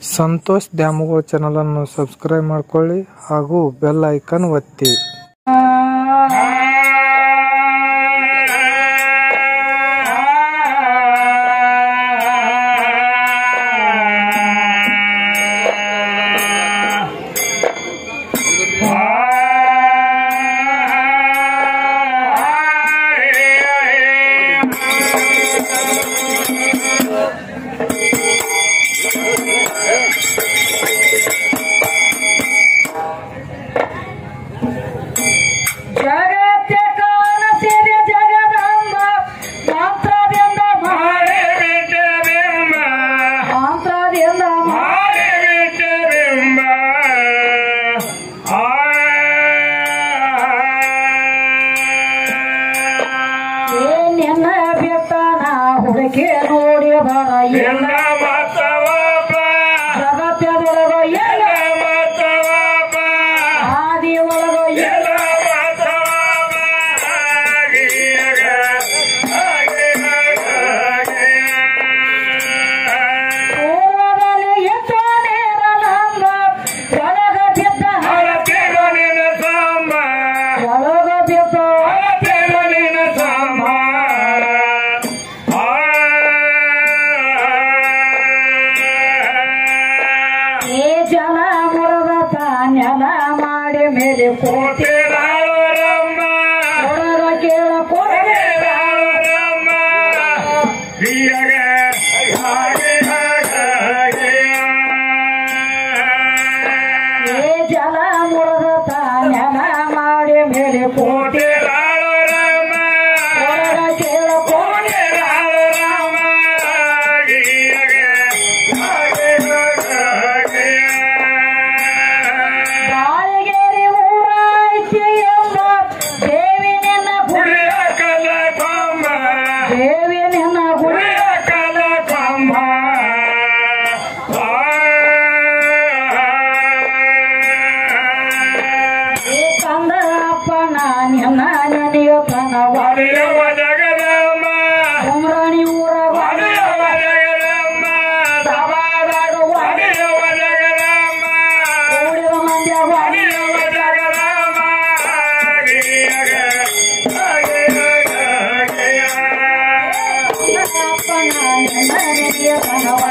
ಸಂತೋಷ್ ದ್ಯಾಮವ್ವ ಚಾನಲನ್ನು ಸಬ್ಸ್ಕ್ರೈಬ್ ಮಾಡ್ಕೊಳ್ಳಿ ಹಾಗೂ ಬೆಲ್ ಐಕಾನ್ ಒತ್ತಿ ಜಗತ್ತೆ ಕಾಣಸಿದೆ ಜಗದಂಬ ಮಂತ್ರದಿಂದ ಮಾಡಿ ಮಂತ್ರದಿಂದ ಮಾಡಿ ನಿನ್ನ ಬಿಟ್ಟನ ಹುಡುಕಿ ನೋಡಿ ಬರ ಎಲ್ಲ ಜಗತ್ತದೊಳಗ ಎಲ್ಲ ಆದಿ ಒಳಗ ಎಲ್ಲ ಪೂರ್ವದಲ್ಲಿ ಎತ್ತ ನೇರ ನಂಬ ಒಳಗ ಬಿದ್ದ ಒಳಗ ಬಿದ್ದ ಈ ಜನ ಮುರದ ತಾನ್ಯನ ಮಾಡಿ ಮೇಲೆ ಕೋಟಿ ಒಳಗ ಕೇಳ ಕೊಡದೆ ಈ ಜನ ಮುರದ ತಾನ್ಯನ ಮಾಡಿ ಮೇಲೆ ಕೋಟಿ ಒಳಗ ಕೇಳ ಕೊಡದೆ ಬಾಳಿಗೇರಿ ಊರ ಐತಿ ಎಂಬ ದೇವಿ ನಿನ್ನ ಗುಡಿ ದೇವಿ ನಿನ್ನ ಗುಡಿ ಈ ಕಂದ ಅಪ್ಪನ ನಿನ್ನ ನೆನೆಯುತ್ತನ ಉಮ್ರಾಣಿ ಊರ ಸಭಾದಾಗ ಕೂಡಿದ ಮಂದ್ಯ ಅಪ್ಪನ ನಿನ್ನ ನೆನೆಯುತ್ತನ